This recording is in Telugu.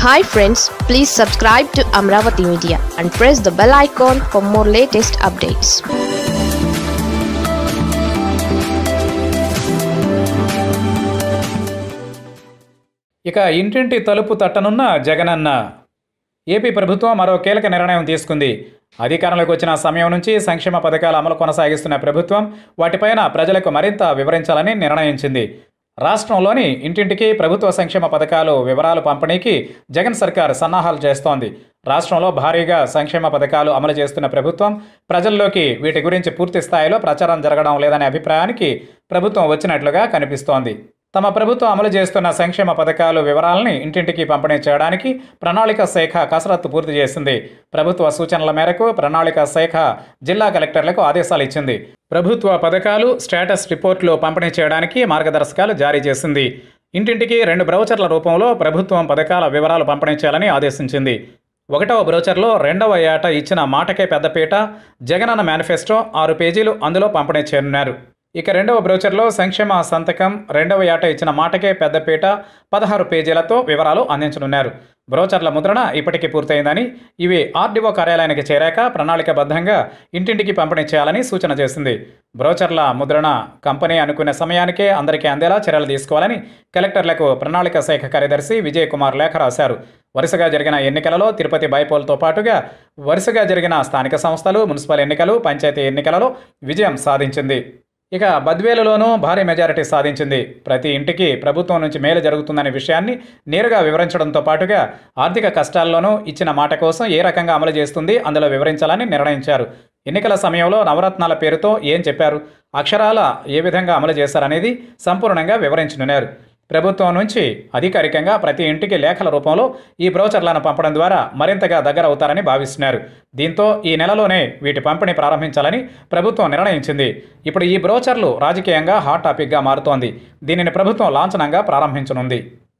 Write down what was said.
hi friends please subscribe to Amaravati media and press the bell icon for more latest updates ఇక ఇంటింటి తలుపు తట్టనున్న జగనన్న ఏపీ ప్రభుత్వం మరో కీలక నిర్ణయం తీసుకుంది అధికారంలోకి వచ్చిన సమయం నుంచి సంక్షేమ పథకాల అమలు కొనసాగిస్తున్న ప్రభుత్వం వాటిపైన ప్రజలకు మరింత వివరించాలని నిర్ణయించింది రాష్ట్రంలోని ఇంటింటికి ప్రభుత్వ సంక్షేమ పథకాలు వివరాలు పంపిణీకి జగన్ సర్కార్ సన్నాహాలు చేస్తోంది రాష్ట్రంలో భారీగా సంక్షేమ పథకాలు అమలు చేస్తున్న ప్రభుత్వం ప్రజల్లోకి వీటి గురించి పూర్తి స్థాయిలో ప్రచారం జరగడం లేదనే అభిప్రాయానికి ప్రభుత్వం వచ్చినట్లుగా కనిపిస్తోంది తమ ప్రభుత్వం అమలు చేస్తున్న సంక్షేమ పథకాలు వివరాలని ఇంటింటికి పంపిణీ చేయడానికి ప్రణాళిక శాఖ కసరత్తు పూర్తి చేసింది ప్రభుత్వ సూచనల మేరకు ప్రణాళిక శాఖ జిల్లా కలెక్టర్లకు ఆదేశాలు ఇచ్చింది ప్రభుత్వ పథకాలు స్టేటస్ రిపోర్టులు పంపిణీ చేయడానికి మార్గదర్శకాలు జారీ చేసింది ఇంటింటికి రెండు బ్రౌచర్ల రూపంలో ప్రభుత్వం పథకాల వివరాలు పంపిణీ చేయాలని ఆదేశించింది ఒకటవ బ్రోచర్లో రెండవ ఏట ఇచ్చిన మాటకే పెద్దపీట జగనన్న మేనిఫెస్టో ఆరు పేజీలు అందులో పంపిణీ చేయనున్నారు ఇక రెండవ బ్రోచర్లో సంక్షేమ సంతకం రెండవ ఏట ఇచ్చిన మాటకే పెద్దపీట పదహారు పేజీలతో వివరాలు అందించనున్నారు బ్రోచర్ల ముద్రణ ఇప్పటికీ పూర్తయిందని ఇవి ఆర్డీఓ కార్యాలయానికి చేరాక ప్రణాళికబద్ధంగా ఇంటింటికి పంపిణీ చేయాలని సూచన చేసింది బ్రోచర్ల ముద్రణ కంపెనీ అనుకునే సమయానికే అందరికీ అందేలా చర్యలు తీసుకోవాలని కలెక్టర్లకు ప్రణాళిక శాఖ కార్యదర్శి విజయ్ కుమార్ లేఖ రాశారు వరుసగా జరిగిన ఎన్నికలలో తిరుపతి బైపోల్తో పాటుగా వరుసగా జరిగిన స్థానిక సంస్థలు మున్సిపల్ ఎన్నికలు పంచాయతీ ఎన్నికలలో విజయం సాధించింది ఇక బద్వేలులోనూ భారీ మెజారిటీ సాధించింది ప్రతి ఇంటికి ప్రభుత్వం నుంచి మేలు జరుగుతుందనే విషయాన్ని నేరుగా వివరించడంతో పాటుగా ఆర్థిక కష్టాల్లోనూ ఇచ్చిన మాట కోసం ఏ రకంగా అమలు చేస్తుంది అందులో వివరించాలని నిర్ణయించారు ఎన్నికల సమయంలో నవరత్నాల పేరుతో ఏం చెప్పారు అక్షరాల ఏ విధంగా అమలు చేశారనేది సంపూర్ణంగా వివరించనున్నారు ప్రభుత్వం నుంచి అధికారికంగా ప్రతి ఇంటికి లేఖల రూపంలో ఈ బ్రౌచర్లను పంపడం ద్వారా మరింతగా దగ్గర అవుతారని భావిస్తున్నారు దీంతో ఈ నెలలోనే వీటి పంపిణీ ప్రారంభించాలని ప్రభుత్వం నిర్ణయించింది ఇప్పుడు ఈ బ్రౌచర్లు రాజకీయంగా హాట్ టాపిక్గా మారుతోంది దీనిని ప్రభుత్వం లాంఛనంగా ప్రారంభించనుంది